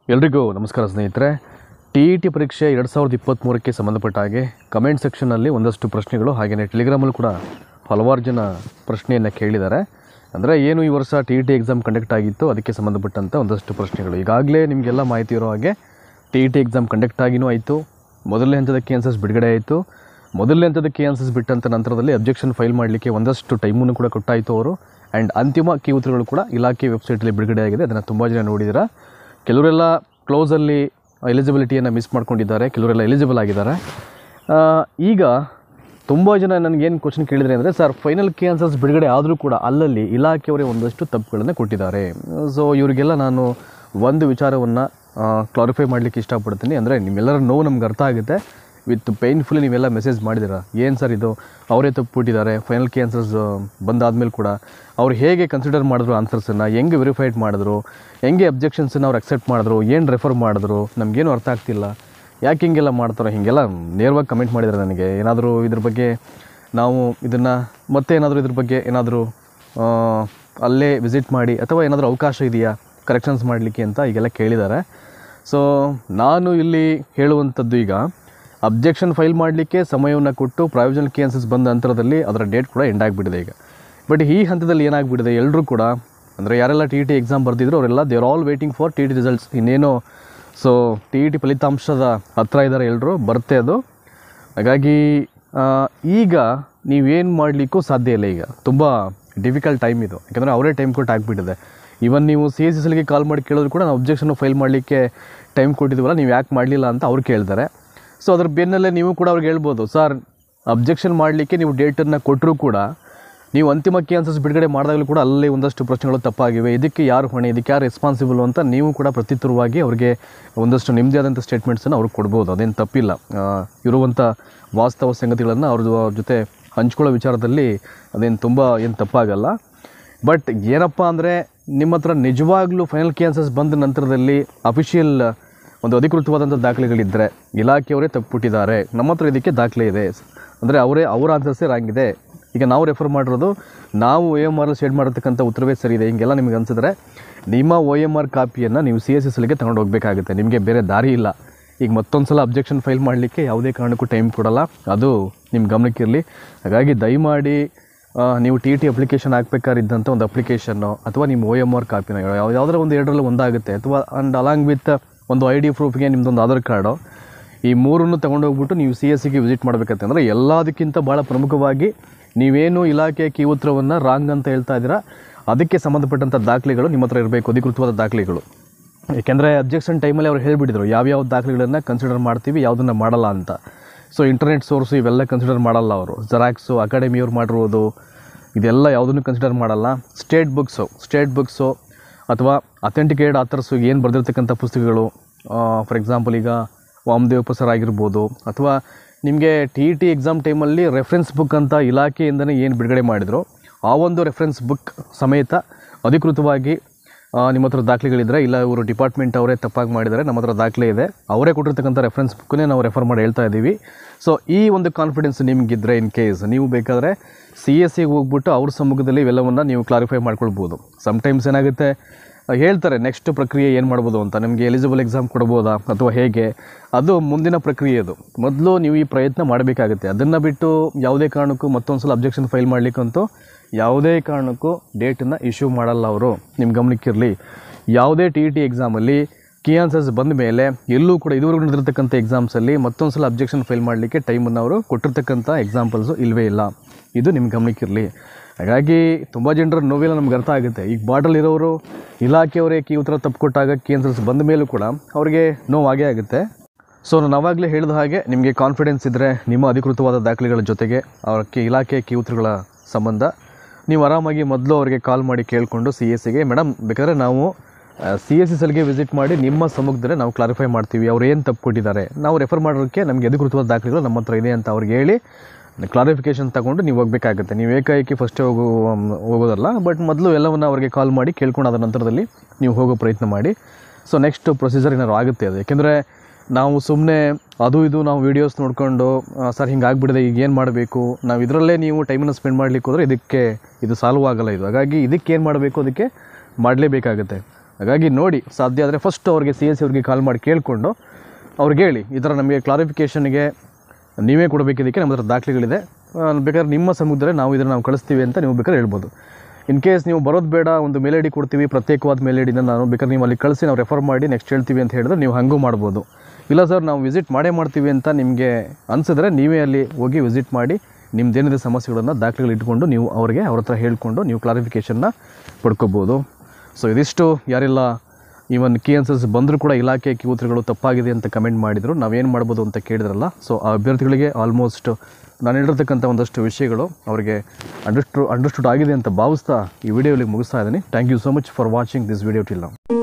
ಎಲ್ರಿಗೂ ನಮಸ್ಕಾರ ಸ್ನೇಹಿತರೆ ಟಿ ಇ ಟಿ ಪರೀಕ್ಷೆ ಎರಡು ಸಾವಿರದ ಇಪ್ಪತ್ತ್ಮೂರಕ್ಕೆ ಸಂಬಂಧಪಟ್ಟ ಹಾಗೆ ಕಮೆಂಟ್ ಸೆಕ್ಷನಲ್ಲಿ ಒಂದಷ್ಟು ಪ್ರಶ್ನೆಗಳು ಹಾಗೆಯೇ ಟೆಲಿಗ್ರಾಮಲ್ಲೂ ಕೂಡ ಹಲವಾರು ಜನ ಪ್ರಶ್ನೆಯನ್ನು ಕೇಳಿದ್ದಾರೆ ಅಂದರೆ ಏನು ಈ ವರ್ಷ T E T exam conduct ಆಗಿತ್ತು ಅದಕ್ಕೆ ಸಂಬಂಧಪಟ್ಟಂಥ ಒಂದಷ್ಟು ಪ್ರಶ್ನೆಗಳು ಈಗಾಗಲೇ ನಿಮಗೆಲ್ಲ ಮಾಹಿತಿ ಇರೋ ಹಾಗೆ T E T exam conduct ಆಗಿನೂ ಆಯಿತು ಮೊದಲನೇ ಹಂತದ ಕೆ ಆನ್ಸರ್ಸ್ ಬಿಡುಗಡೆ ಆಯಿತು ಮೊದಲನೇ ಹಂತದ ಕೆ ಆನ್ಸರ್ಸ್ ಬಿಟ್ಟಂತ ನಂತರದಲ್ಲಿ ಅಬ್ಜೆಕ್ಷನ್ ಫೈಲ್ ಮಾಡಲಿಕ್ಕೆ ಒಂದಷ್ಟು ಟೈಮನ್ನು ಕೂಡ ಕೊಟ್ಟಾಯಿತು ಅವರು ಆ್ಯಂಡ್ ಅಂತಿಮ ಕೀ ಉತ್ತರಗಳು ಕೂಡ ಇಲಾಖೆ ವೆಬ್ಸೈಟಲ್ಲಿ ಬಿಡುಗಡೆ ಆಗಿದೆ ಅದನ್ನು ತುಂಬ ಜನ ನೋಡಿದ್ದೀರಾ ಕೆಲವರೆಲ್ಲ ಕ್ಲೋಸಲ್ಲಿ ಎಲಿಜಿಬಿಲಿಟಿಯನ್ನು ಮಿಸ್ ಮಾಡ್ಕೊಂಡಿದ್ದಾರೆ ಕೆಲವರೆಲ್ಲ ಎಲಿಜಿಬಲ್ ಆಗಿದ್ದಾರೆ ಆ, ಈಗ ತುಂಬ ಜನ ನನಗೇನು ಕ್ವಶನ್ ಕೇಳಿದರೆ ಅಂದರೆ ಸರ್ ಫೈನಲ್ ಕೆ ಆನ್ಸರ್ಸ್ ಬಿಡುಗಡೆ ಆದರೂ ಕೂಡ ಅಲ್ಲಲ್ಲಿ ಇಲಾಖೆಯವರೇ ಒಂದಷ್ಟು ತಪ್ಪುಗಳನ್ನು ಕೊಟ್ಟಿದ್ದಾರೆ ಸೊ ಇವರಿಗೆಲ್ಲ ನಾನು ಒಂದು ವಿಚಾರವನ್ನು ಕ್ಲಾರಿಫೈ ಮಾಡಲಿಕ್ಕೆ ಇಷ್ಟಪಡ್ತೀನಿ ಅಂದರೆ ನಿಮ್ಮೆಲ್ಲರ ನೋವು ನಮ್ಗೆ ಅರ್ಥ ಆಗುತ್ತೆ ವಿತ್ ಪೇಯ್ನ್ಫುಲಿ ನೀವೆಲ್ಲ ಮೆಸೇಜ್ ಮಾಡಿದ್ದೀರಾ ಏನು ಸರ್ ಇದು ಅವರೇ ತಪ್ಪುಬಿಟ್ಟಿದ್ದಾರೆ ಫೈನಲ್ ಕೆ ಆನ್ಸರ್ಸ್ ಬಂದಾದ್ಮೇಲೆ ಕೂಡ ಅವ್ರು ಹೇಗೆ ಕನ್ಸಿಡರ್ ಮಾಡಿದ್ರು ಆನ್ಸರ್ಸನ್ನು ಹೆಂಗೆ ವೆರಿಫೈಡ್ ಮಾಡಿದ್ರು ಹೆಂಗೆ ಅಬ್ಜೆಕ್ಷನ್ಸನ್ನು ಅವ್ರು ಅಕ್ಸೆಪ್ಟ್ ಮಾಡಿದ್ರು ಏನು ರೆಫರ್ ಮಾಡಿದ್ರು ನಮಗೇನು ಅರ್ಥ ಆಗ್ತಿಲ್ಲ ಯಾಕೆ ಹಿಂಗೆಲ್ಲ ಮಾಡ್ತಾರೋ ಹೀಗೆಲ್ಲ ನೇರವಾಗಿ ಕಮೆಂಟ್ ಮಾಡಿದ್ದಾರೆ ನನಗೆ ಏನಾದರೂ ಇದ್ರ ಬಗ್ಗೆ ನಾವು ಇದನ್ನು ಮತ್ತೆ ಏನಾದರೂ ಇದ್ರ ಬಗ್ಗೆ ಏನಾದರೂ ಅಲ್ಲೇ ವಿಸಿಟ್ ಮಾಡಿ ಅಥವಾ ಏನಾದರೂ ಅವಕಾಶ ಇದೆಯಾ ಕರೆಕ್ಷನ್ಸ್ ಮಾಡಲಿಕ್ಕೆ ಅಂತ ಈಗೆಲ್ಲ ಕೇಳಿದ್ದಾರೆ ಸೊ ನಾನು ಇಲ್ಲಿ ಹೇಳುವಂಥದ್ದು ಈಗ ಅಬ್ಜೆಕ್ಷನ್ ಫೈಲ್ ಮಾಡಲಿಕ್ಕೆ ಸಮಯವನ್ನು ಕೊಟ್ಟು ಪ್ರಾವಿಷನಲ್ ಕೇನ್ಸಸ್ ಬಂದ ನಂತರದಲ್ಲಿ ಅದರ ಡೇಟ್ ಕೂಡ ಎಂಡ್ ಆಗಿಬಿಟ್ಟಿದೆ ಈಗ ಬಟ್ ಈ ಹಂತದಲ್ಲಿ ಏನಾಗ್ಬಿಟ್ಟಿದೆ ಎಲ್ಲರೂ ಕೂಡ ಅಂದರೆ ಯಾರೆಲ್ಲ ಟಿ ಇ ಟಿ ಎಕ್ಸಾಮ್ ಬರೆದಿದ್ರು ಅವರೆಲ್ಲ they are all waiting for T E T results ಇನ್ನೇನು ಸೊ ಟಿ ಇ ಟಿ ಫಲಿತಾಂಶದ ಹತ್ರ ಇದ್ದಾರೆ ಎಲ್ಲರೂ ಬರುತ್ತೆ ಅದು ಹಾಗಾಗಿ ಆ, ಈಗ ನೀವೇನು ಮಾಡಲಿಕ್ಕೂ ಸಾಧ್ಯ ಇಲ್ಲ ಈಗ ತುಂಬ ಡಿಫಿಕಲ್ಟ್ ಟೈಮ್ ಇದು ಯಾಕಂದರೆ ಅವರೇ ಟೈಮ್ ಕೊಟ್ಟು ಆಗಿಬಿಟ್ಟಿದೆ ಇವನ್ ನೀವು ಸಿ ಎಸ್ ಎಸ್ಎಲ್ಗೆ ಕಾಲ್ ಮಾಡಿ ಕೇಳಿದ್ರು ಕೂಡ ನಾವು ಅಬ್ಜೆಕ್ಷನ್ ಫೈಲ್ ಮಾಡಲಿಕ್ಕೆ ಟೈಮ್ ಕೊಟ್ಟಿದ್ದೀವಲ್ಲ ನೀವು ಯಾಕೆ ಮಾಡಲಿಲ್ಲ ಅಂತ ಅವ್ರು ಕೇಳ್ತಾರೆ ಸೊ ಅದ್ರ ಬೆನ್ನಲ್ಲೇ ನೀವು ಕೂಡ ಅವ್ರಿಗೆ ಹೇಳ್ಬೋದು ಸರ್ ಅಬ್ಜೆಕ್ಷನ್ ಮಾಡಲಿಕ್ಕೆ ನೀವು ಡೇಟನ್ನು ಕೊಟ್ಟರೂ ಕೂಡ ನೀವು ಅಂತಿಮ ಆನ್ಸರ್ಸ್ ಬಿಡುಗಡೆ ಮಾಡಿದಾಗಲೂ ಕೂಡ ಅಲ್ಲೇ ಒಂದಷ್ಟು ಪ್ರಶ್ನೆಗಳು ತಪ್ಪಾಗಿವೆ ಇದಕ್ಕೆ ಯಾರು ಹೊಣೆ ಇದಕ್ಕೆ ಯಾರು ರೆಸ್ಪಾನ್ಸಿಬಲ್ ಅಂತ ನೀವು ಕೂಡ ಪ್ರತ್ಯುತ್ತರವಾಗಿ ಅವರಿಗೆ ಒಂದಷ್ಟು ನಿಮ್ಮದೇ ಆದಂಥ ಸ್ಟೇಟ್ಮೆಂಟ್ಸನ್ನು ಅವ್ರಿಗೆ ಕೊಡ್ಬೋದು ಅದೇನು ತಪ್ಪಿಲ್ಲ ಆ, ಇರುವಂಥ ವಾಸ್ತವ ಸಂಗತಿಗಳನ್ನು ಅವ್ರ ಜೊ- ಅವ್ರ ಜೊತೆ ಹಂಚ್ಕೊಳ್ಳೋ ವಿಚಾರದಲ್ಲಿ ಅದೇನು ತುಂಬ ಏನು ತಪ್ಪಾಗಲ್ಲ ಬಟ್ ಏನಪ್ಪ ಅಂದರೆ ನಿಮ್ಮ ಹತ್ರ ನಿಜವಾಗ್ಲೂ ಫೈನಲ್ ಕ್ಯಾನ್ಸರ್ಸ್ ಬಂದ ನಂತರದಲ್ಲಿ ಅಫಿಷಿಯಲ್ ಒಂದು ಅಧಿಕೃತವಾದಂಥ ದಾಖಲೆಗಳಿದ್ದರೆ ಇಲಾಖೆಯವರೇ ತಪ್ಪುಟ್ಟಿದ್ದಾರೆ ನಮ್ಮ ಹತ್ರ ಇದಕ್ಕೆ ದಾಖಲೆ ಇದೆ ಅಂದರೆ ಅವರೇ ಅವರ ಆನ್ಸರ್ಸೇ ರಾಂಗ್ ಇದೆ ಈಗ ನಾವು ರೆಫರ್ ಮಾಡಿರೋದು ನಾವು ಒ ಎಮ್ ಆರ್ ಶೇಡ್ ಮಾಡಿರ್ತಕ್ಕಂಥ ಉತ್ತರವೇ ಸರಿ ಇದೆ ಹಿಂಗೆಲ್ಲ ನಿಮಗೆ ಅನಿಸಿದ್ರೆ ನಿಮ್ಮ ಒ ಎಮ್ ಆರ್ ಕಾಪಿಯನ್ನು ನೀವು ಸಿ ಎಸ್ ಎಸ್ ಎಲ್ಗೆ ತಗೊಂಡು ಹೋಗಬೇಕಾಗುತ್ತೆ ನಿಮಗೆ ಬೇರೆ ದಾರಿ ಇಲ್ಲ ಈಗ ಮತ್ತೊಂದು ಸಲ ಅಬ್ಜೆಕ್ಷನ್ ಫೈಲ್ ಮಾಡಲಿಕ್ಕೆ ಯಾವುದೇ ಕಾರಣಕ್ಕೂ ಟೈಮ್ ಕೊಡಲ್ಲ ಅದು ನಿಮ್ಮ ಗಮನಕ್ಕಿರಲಿ ಹಾಗಾಗಿ ದಯಮಾಡಿ ಆ, ನೀವು ಟಿ ಟಿ ಅಪ್ಲಿಕೇಶನ್ ಹಾಕ್ಬೇಕಾರಿದ್ದಂಥ ಒಂದು ಅಪ್ಲಿಕೇಶನ್ನು ಅಥವಾ ನಿಮ್ಮ ಒ ಎಮ್ ಆರ್ ಕಾಪಿನ ಯಾವ ಯಾವುದರ ಒಂದು ಎರಡರಲ್ಲಿ ಒಂದಾಗುತ್ತೆ ಅಥವಾ ಆ್ಯಂಡ್ ಅಲಾಂಗ್ ವಿತ್ ಒಂದು ಐ ಡಿ ಪ್ರೂಫ್ಗೆ ನಿಮ್ಮದೊಂದು ಆಧಾರ್ ಕಾರ್ಡು ಈ ಮೂರನ್ನು ತಗೊಂಡೋಗ್ಬಿಟ್ಟು ನೀವು ಸಿ ಎಸ್ ಸಿಗೆ ವಿಸಿಟ್ ಮಾಡಬೇಕಂತ ಅಂದರೆ ಎಲ್ಲದಕ್ಕಿಂತ ಭಾಳ ಪ್ರಮುಖವಾಗಿ ನೀವೇನು ಇಲಾಖೆಯ ಕೀ ಉತ್ತರವನ್ನು ರಾಂಗ್ ಅಂತ ಹೇಳ್ತಾ ಇದ್ದೀರಾ ಅದಕ್ಕೆ ಸಂಬಂಧಪಟ್ಟಂಥ ದಾಖಲೆಗಳು ನಿಮ್ಮ ಹತ್ರ ಇರಬೇಕು ಅಧಿಕೃತವಾದ ದಾಖಲೆಗಳು ಏಕೆಂದರೆ ಅಬ್ಜೆಕ್ಷನ್ ಟೈಮಲ್ಲಿ ಅವ್ರು ಹೇಳಿಬಿಟ್ಟಿದ್ರು ಯಾವ್ಯಾವ ದಾಖಲೆಗಳನ್ನು ಕನ್ಸಿಡರ್ ಮಾಡ್ತೀವಿ ಯಾವುದನ್ನು ಮಾಡಲ್ಲ ಅಂತ ಸೊ ಇಂಟರ್ನೆಟ್ ಸೋರ್ಸು ಇವೆಲ್ಲ ಕನ್ಸಿಡರ್ ಮಾಡಲ್ಲ ಅವರು ಜೆರಾಕ್ಸು ಅಕಾಡೆಮಿಯವ್ರು ಮಾಡಿರುವುದು ಇದೆಲ್ಲ ಯಾವುದನ್ನು ಕನ್ಸಿಡರ್ ಮಾಡಲ್ಲ ಸ್ಟೇಟ್ ಬುಕ್ಸು ಸ್ಟೇಟ್ ಬುಕ್ಸು ಅಥವಾ ಅಥೆಂಟಿಕೇಟ್ ಆಥರ್ಸು ಏನು ಬರೆದಿರ್ತಕ್ಕಂಥ ಪುಸ್ತಕಗಳು ಫಾರ್ ಎಕ್ಸಾಂಪಲ್ ಈಗ ವಾಮದೇವ್ ಸರ್ ಆಗಿರ್ಬೋದು ಅಥವಾ ನಿಮಗೆ ಟಿ ಇ ಟಿ ಎಕ್ಸಾಮ್ ಟೈಮಲ್ಲಿ ರೆಫರೆನ್ಸ್ ಬುಕ್ ಅಂತ ಇಲಾಖೆಯಿಂದನೇ ಏನು ಬಿಡುಗಡೆ ಮಾಡಿದ್ರು ಆ ಒಂದು ರೆಫರೆನ್ಸ್ ಬುಕ್ ಸಮೇತ ಅಧಿಕೃತವಾಗಿ ಆ, ನಿಮ್ಮ ಹತ್ರ ದಾಖಲೆಗಳಿದ್ರೆ ಇಲ್ಲ ಇವರು ಡಿಪಾರ್ಟ್ಮೆಂಟ್ ಅವರೇ ತಪ್ಪಾಗಿ ಮಾಡಿದ್ದಾರೆ ನಮ್ಮ ಹತ್ರ ದಾಖಲೆ ಇದೆ ಅವರೇ ಕೊಟ್ಟಿರ್ತಕ್ಕಂಥ ರೆಫರೆನ್ಸ್ ಬುಕ್ಕನ್ನೇ ನಾವು ರೆಫರ್ ಮಾಡಿ ಹೇಳ್ತಾ ಇದ್ದೀವಿ ಸೊ ಈ ಒಂದು ಕಾನ್ಫಿಡೆನ್ಸ್ ನಿಮಗಿದ್ರೆ ಇನ್ ಕೇಸ್ ನೀವು ಬೇಕಾದರೆ ಸಿ ಎಸ್ ಸಿಗೆ ಹೋಗ್ಬಿಟ್ಟು ಅವ್ರ ಸಮ್ಮುಖದಲ್ಲಿ ಇವೆಲ್ಲವನ್ನು ನೀವು ಕ್ಲಾರಿಫೈ ಮಾಡ್ಕೊಳ್ಬೋದು ಸಮ್ಟೈಮ್ಸ್ ಏನಾಗುತ್ತೆ ಆ, ಹೇಳ್ತಾರೆ ನೆಕ್ಸ್ಟ್ ಪ್ರಕ್ರಿಯೆ ಏನು ಮಾಡ್ಬೋದು ಅಂತ ನಿಮಗೆ ಎಲಿಜಿಬಲ್ ಎಕ್ಸಾಮ್ ಕೊಡ್ಬೋದಾ ಅಥವಾ ಹೇಗೆ ಅದು ಮುಂದಿನ ಪ್ರಕ್ರಿಯೆ ಅದು ಮೊದಲು ನೀವು ಈ ಪ್ರಯತ್ನ ಮಾಡಬೇಕಾಗುತ್ತೆ ಅದನ್ನು ಬಿಟ್ಟು ಯಾವುದೇ ಕಾರಣಕ್ಕೂ ಮತ್ತೊಂದು ಸಲ ಅಬ್ಜೆಕ್ಷನ್ ಫೈಲ್ ಮಾಡಲಿಕ್ಕಂತೂ ಯಾವುದೇ ಕಾರಣಕ್ಕೂ ಡೇಟನ್ನು ಇಶ್ಯೂ ಮಾಡಲ್ಲ ಅವರು ನಿಮ್ಮ ಗಮನಕ್ಕಿರಲಿ ಯಾವುದೇ ಟಿ ಇ ಟಿ ಎಕ್ಸಾಮಲ್ಲಿ ಕೀ ಆನ್ಸರ್ಸ್ ಬಂದ ಮೇಲೆ ಎಲ್ಲೂ ಕೂಡ ಇದುವರೆಗೂ ನಡೆದಿರ್ತಕ್ಕಂಥ ಎಕ್ಸಾಮ್ಸಲ್ಲಿ ಮತ್ತೊಂದು ಸಲ ಅಬ್ಜೆಕ್ಷನ್ ಫೈಲ್ ಮಾಡಲಿಕ್ಕೆ ಟೈಮನ್ನು ಅವರು ಕೊಟ್ಟಿರ್ತಕ್ಕಂಥ ಎಕ್ಸಾಂಪಲ್ಸು ಇಲ್ಲವೇ ಇಲ್ಲ ಇದು ನಿಮ್ಮ ಗಮನಕ್ಕಿರಲಿ ಹಾಗಾಗಿ ತುಂಬ ಜನರ ನೋವೆಲ್ಲ ನಮ್ಗೆ ಅರ್ಥ ಆಗುತ್ತೆ ಈಗ ಬಾರ್ಡರ್ ಇರೋರು ಇಲಾಖೆಯವರೇ ಕೀ ಉತ್ತರ ತಪ್ಪು ಕೊಟ್ಟಾಗ ಕೀ ಆನ್ಸರ್ಸ್ ಬಂದ ಮೇಲೂ ಕೂಡ ಅವರಿಗೆ ನೋವಾಗೇ ಆಗುತ್ತೆ ಸೊ ನಾನು ಆವಾಗಲೇ ಹೇಳಿದ ಹಾಗೆ ನಿಮಗೆ ಕಾನ್ಫಿಡೆನ್ಸ್ ಇದ್ದರೆ ನಿಮ್ಮ ಅಧಿಕೃತವಾದ ದಾಖಲೆಗಳ ಜೊತೆಗೆ ಅವಕ್ಕೆ ಇಲಾಖೆ ಕೀ ಉತ್ತರಗಳ ಸಂಬಂಧ ನೀವು ಆರಾಮಾಗಿ ಮೊದಲು ಅವರಿಗೆ ಕಾಲ್ ಮಾಡಿ ಕೇಳಿಕೊಂಡು ಸಿ ಎಸ್ ಸಿಗೆ ಮೇಡಮ್ ಬೇಕಾದ್ರೆ ನಾವು ಸಿ ಎಸ್ ಎಸ್ ಎಲ್ಗೆ ವಿಸಿಟ್ ಮಾಡಿ ನಿಮ್ಮ ಸಮ್ಮುಖದಲ್ಲಿ ನಾವು ಕ್ಲಾರಿಫೈ ಮಾಡ್ತೀವಿ ಅವ್ರು ಏನು ತಪ್ಪು ಕೊಟ್ಟಿದ್ದಾರೆ ನಾವು ರೆಫರ್ ಮಾಡೋಕ್ಕೆ ನಮಗೆ ಅಧಿಕೃತವಾದ ದಾಖಲೆಗಳು ನಮ್ಮ ಹತ್ರ ಇದೆ ಅಂತ ಅವ್ರಿಗೆ ಹೇಳಿ ಕ್ಲಾರಿಫಿಕೇಷನ್ ತಗೊಂಡು ನೀವು ಹೋಗಬೇಕಾಗುತ್ತೆ ನೀವು ಏಕಾಏಕಿ ಫಸ್ಟೇ ಹೋಗೋ ಹೋಗೋದಲ್ಲ ಬಟ್ ಮೊದಲು ಎಲ್ಲವನ್ನು ಅವರಿಗೆ ಕಾಲ್ ಮಾಡಿ ಕೇಳ್ಕೊಂಡು ಅದ ನಂತರದಲ್ಲಿ ನೀವು ಹೋಗೋ ಪ್ರಯತ್ನ ಮಾಡಿ ಸೊ ನೆಕ್ಸ್ಟ್ ಪ್ರೊಸೀಜರ್ ಏನಾದ್ರು ಆಗುತ್ತೆ ಅದು ಯಾಕೆಂದರೆ ನಾವು ಸುಮ್ಮನೆ ಅದು ಇದು ನಾವು ವೀಡಿಯೋಸ್ ನೋಡಿಕೊಂಡು ಸರ್ ಹಿಂಗೆ ಆಗ್ಬಿಡಿದೆ ಈಗ ಏನು ಮಾಡಬೇಕು ನಾವು ಇದರಲ್ಲೇ ನೀವು ಟೈಮನ್ನು ಸ್ಪೆಂಡ್ ಮಾಡಲಿಕ್ಕೆ ಹೋದರೆ ಇದಕ್ಕೆ ಇದು ಸಾಲ್ವ್ ಆಗಲ್ಲ ಇದು ಹಾಗಾಗಿ ಇದಕ್ಕೆ ಏನು ಮಾಡಬೇಕು ಅದಕ್ಕೆ ಮಾಡಲೇಬೇಕಾಗುತ್ತೆ ಹಾಗಾಗಿ ನೋಡಿ ಸಾಧ್ಯ ಆದರೆ ಫಸ್ಟ್ ಅವ್ರಿಗೆ ಸಿ ಎಸ್ ಸಿ ಅವ್ರಿಗೆ ಕಾಲ್ ಮಾಡಿ ಕೇಳಿಕೊಂಡು ಅವ್ರಿಗೆ ಹೇಳಿ ಈ ಥರ ನಮಗೆ ಕ್ಲಾರಿಫಿಕೇಷನ್ಗೆ ನೀವೇ ಕೊಡಬೇಕು ಇದಕ್ಕೆ ನಮ್ಮ ಹತ್ರ ದಾಖಲೆಗಳಿದೆ ಆ, ಬೇಕಾದ್ರೆ ನಿಮ್ಮ ಸಮುದ್ರದಲ್ಲಿ ನಾವು ಇದನ್ನು ನಾವು ಕಳಿಸ್ತೀವಿ ಅಂತ ನೀವು ಬೇಕಾದ್ರೆ ಹೇಳ್ಬೋದು ಇನ್ ಕೇಸ್ ನೀವು ಬರೋದು ಬೇಡ ಒಂದು ಮೇಲ್ ಐ ಡಿ ಕೊಡ್ತೀವಿ ಪ್ರತ್ಯೇಕವಾದ ಮೇಲ್ ಐ ಡಿನ ನಾನು ಬೇಕಾದ್ರೆ ನೀವು ಅಲ್ಲಿ ಕಳಿಸಿ ನಾವು ರೆಫರ್ ಮಾಡಿ ನೆಕ್ಸ್ಟ್ ಹೇಳ್ತೀವಿ ಅಂತ ಹೇಳಿದ್ರೆ ನೀವು ಹಂಗೂ ಮಾಡ್ಬೋದು ಇಲ್ಲ ಸರ್ ನಾವು ವಿಸಿಟ್ ಮಾಡೇ ಮಾಡ್ತೀವಿ ಅಂತ ನಿಮಗೆ ಅನಿಸಿದ್ರೆ ನೀವೇ ಅಲ್ಲಿ ಹೋಗಿ ವಿಸಿಟ್ ಮಾಡಿ ನಿಮ್ದೇನಿದೆ ಸಮಸ್ಯೆಗಳನ್ನು ದಾಖಲೆಗಳು ಇಟ್ಕೊಂಡು ನೀವು ಅವರಿಗೆ ಅವ್ರ ಹತ್ರ ಹೇಳ್ಕೊಂಡು ನೀವು ಕ್ಲಾರಿಫಿಕೇಷನ್ನ ಪಡ್ಕೋಬೋದು ಸೊ ಇದಿಷ್ಟು ಯಾರೆಲ್ಲ ಈವನ್ ಕಿ ಆನ್ಸರ್ಸ್ ಬಂದರೂ ಕೂಡ ಇಲಾಖೆ ಕಿ ಉತ್ತರಗಳು ತಪ್ಪಾಗಿದೆ ಅಂತ ಕಮೆಂಟ್ ಮಾಡಿದರು ನಾವೇನು ಮಾಡ್ಬೋದು ಅಂತ ಕೇಳಿದ್ರಲ್ಲ ಸೊ ಆ ಅಭ್ಯರ್ಥಿಗಳಿಗೆ ಆಲ್ಮೋಸ್ಟ್ ನಾನು ಹೇಳಿರ್ತಕ್ಕಂಥ ಒಂದಷ್ಟು ವಿಷಯಗಳು ಅವರಿಗೆ ಅಂಡರ್ಸ್ಟು ಅಂಡರ್ಸ್ಟುಡ್ ಆಗಿದೆ ಅಂತ ಭಾವಿಸ್ತಾ ಈ ವಿಡಿಯೋ ಇಲ್ಲಿಗೆ ಮುಗಿಸ್ತಾ ಇದ್ದೀನಿ thank you so much for watching this video till ನಾವು